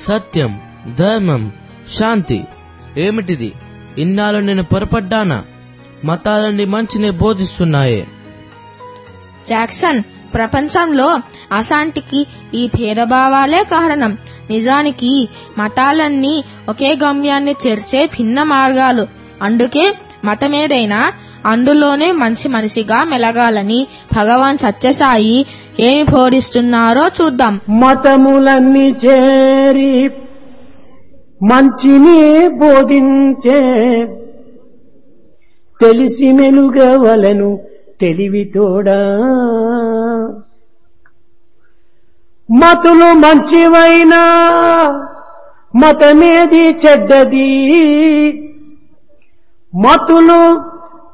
సత్యం ధర్మం శాంతి ఏమిటిది ఇన్నాళ్ళు నేను పొరపడ్డానా మతాలన్నీ మంచినే బోధిస్తున్నాయే జాక్సన్ ప్రపంచంలో అశాంతికి ఈ భేదభావాలే కారణం నిజానికి మతాలన్నీ ఒకే గమ్యాన్ని చేర్చే భిన్న మార్గాలు అందుకే మతమేదైనా అందులోనే మంచి మనిషిగా మెలగాలని భగవాన్ సత్యసాయి ఏమి బోధిస్తున్నారో చూద్దాం మతములన్నీ చేరి మంచిని బోధించే తెలిసి మెలుగవలను తెలివితోడా మతులు మంచివైనా మతమేది చెడ్డది మతులు